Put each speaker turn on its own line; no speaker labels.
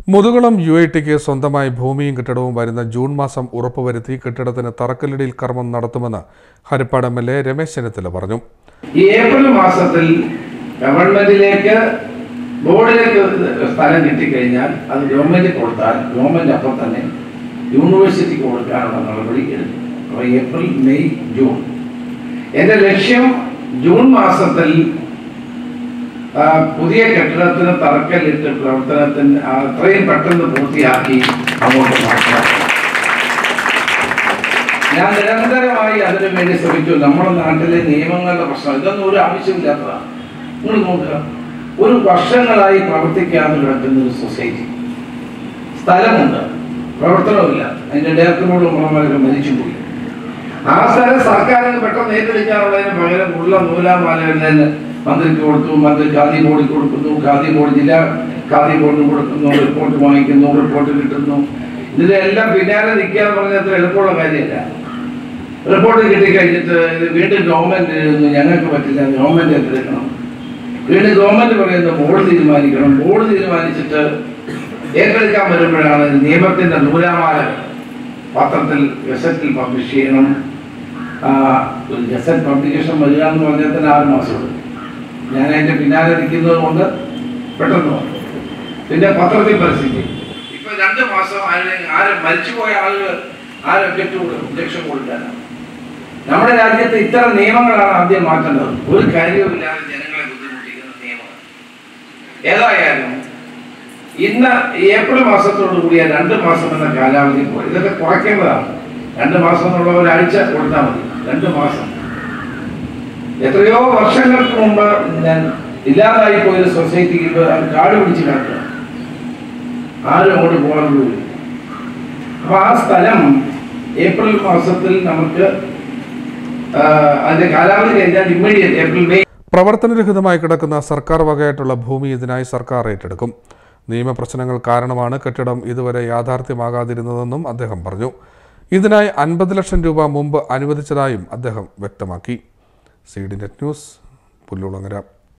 Muthukulam U I tick സ്വന്തമായി ഭൂമിയും കെട്ടിടവും വരുന്ന ജൂൺ മാസം ഉറപ്പുവരുത്തി കെട്ടിടത്തിന് തറക്കല്ലിടിയിൽ കർമ്മം നടത്തുമെന്ന് Haripad M L A Ramesh Chennithala പറഞ്ഞു
ഈ ഏപ്രിൽ മാസത്തിൽ ഗവൺമെന്റിലേക്ക് ബോർഡിലേക്ക് സ്ഥലം കിട്ടിക്കഴിഞ്ഞാൽ അത് ഗവൺമെന്റ് കൊടുത്താൽ ഗവൺമെന്റ് അപ്പം തന്നെ യൂണിവേഴ്സിറ്റിക്ക് കൊടുക്കാനുള്ള നടപടി എടുക്കും അപ്പോൾ ഏപ്രിൽ മെയ് ജൂൺ എൻ്റെ ലക്ഷ്യം ജൂൺ മാസത്തിൽ ആ, പുതിയ കെട്ടിടത്തിന് തറക്കല്ലിട്ട് പ്രവർത്തനത്തിന് ആ, അത്രയും പെട്ടെന്ന് പൂർത്തിയാക്കി അങ്ങോട്ട് മാറ്റണം ഞാൻ നിരന്തരമായി അതിനു വേണ്ടി ശ്രമിച്ചു നമ്മുടെ നാട്ടിലെ നിയമങ്ങളുടെ പ്രശ്നം ഇതൊന്നും ഒരു ആവശ്യമില്ലാത്തതാണ് നിങ്ങൾ നോക്കുക ഒരു വർഷങ്ങളായി പ്രവർത്തിക്കാതെ കിടക്കുന്ന ഒരു സൊസൈറ്റി സ്ഥലമുണ്ട് പ്രവർത്തനമില്ല അതിന്റെ ഡയറക്ടറോട് നമ്മളൊക്കെ മരിച്ചുപോയി ആ സ്ഥലം സർക്കാരിന് പെട്ടെന്ന് ഏറ്റെടുക്കാനുള്ളതിന് പകരം ഉള്ള നൂലാമാലകളിൽ മന്ത്രിക്ക് കൊടുത്തു മന്ത്രി ഖാദി ബോർഡിൽ കൊടുക്കുന്നു ഖാദി ബോർഡ് ജില്ലാ ഖാദി ബോർഡിന് കൊടുക്കുന്നു റിപ്പോർട്ട് വാങ്ങിക്കുന്നു റിപ്പോർട്ട് കിട്ടുന്നു ഇതിലെല്ലാം പിന്നാലെ നിൽക്കുക എന്ന് പറഞ്ഞാൽ അത്ര എളുപ്പമുള്ള കാര്യമല്ല റിപ്പോർട്ട് കിട്ടിക്കഴിഞ്ഞിട്ട് ഇത് വീണ്ടും ഗവൺമെന്റ് എഴുതുന്നു ഞങ്ങൾക്ക് പറ്റില്ല ഗവൺമെന്റ് ഏറ്റെടുക്കണം വീണ്ടും ഗവൺമെന്റ് പറയുന്നു ബോർഡ് തീരുമാനിക്കണം ബോർഡ് തീരുമാനിച്ചിട്ട് ഏറ്റെടുക്കാൻ വരുമ്പോഴാണ് നിയമത്തിന്റെ നൂലാമാല പത്രത്തിൽ ഗസറ്റിൽ പബ്ലിഷ് ചെയ്യണം ആ, ഒരു ഗസറ്റ് പബ്ലിക്കേഷൻ വരിക എന്ന് പറഞ്ഞാൽ തന്നെ ആറ് മാസം എടുക്കും ഞാൻ അതിന്റെ പിന്നാലെ നിൽക്കുന്നത് കൊണ്ട് പെട്ടെന്ന് വന്നു പിന്നെ പത്രത്തിൽ പരസ്യം ചെയ്യും ഇപ്പൊ രണ്ട് മാസം ആരെ ആരെ മരിച്ചുപോയ ആളുകൾ ആര് ഒബ്ജക്റ്റ് ഒബ്ജക്ഷൻ കൊടുക്കാനാണ് നമ്മുടെ രാജ്യത്ത് ഇത്തരം നിയമങ്ങളാണ് ആദ്യം മാറ്റേണ്ടത് ഒരു കാര്യവുമില്ലാതെ ജനങ്ങളെ ബുദ്ധിമുട്ടിക്കുന്ന നിയമം ഏതായാലും ഇന്ന് ഏപ്രിൽ മാസത്തോടു കൂടിയ രണ്ട് മാസം എന്ന കാലാവധി പോയി ഇതൊക്കെ കുറയ്ക്കേണ്ടതാണ് രണ്ട് മാസം എന്നുള്ള ഒരാഴ്ച കൊടുത്താൽ മതി രണ്ട് മാസം എത്രയോ വർഷങ്ങൾക്ക് മുമ്പ് ഞാൻ ഇല്ലാതായി പോയൊരു സൊസൈറ്റിക്ക് ഇപ്പൊ അത് കാട് പിടിച്ച് കിടക്കുക ആരും അങ്ങോട്ട് പോകാൻ പോലും അപ്പൊ ആ സ്ഥലം ഏപ്രിൽ മാസത്തിൽ നമുക്ക് ആ, അതിന്റെ കാലാവധി കഴിഞ്ഞാൽ ഇമ്മീഡിയറ്റ് ഏപ്രിൽ മെയ്
പ്രവർത്തനരഹിതമായി കിടക്കുന്ന സർക്കാർ വകയായിട്ടുള്ള ഭൂമി ഇതിനായി സർക്കാർ ഏറ്റെടുക്കും നിയമപ്രശ്നങ്ങൾ കാരണമാണ് കെട്ടിടം ഇതുവരെ യാഥാർത്ഥ്യമാകാതിരുന്നതെന്നും അദ്ദേഹം പറഞ്ഞു ഇതിനായി അൻപത് ലക്ഷം രൂപ മുമ്പ് അനുവദിച്ചതായും അദ്ദേഹം വ്യക്തമാക്കി സി ഡി നെറ്റ് ന്യൂസ് പുല്ലുളങ്ങര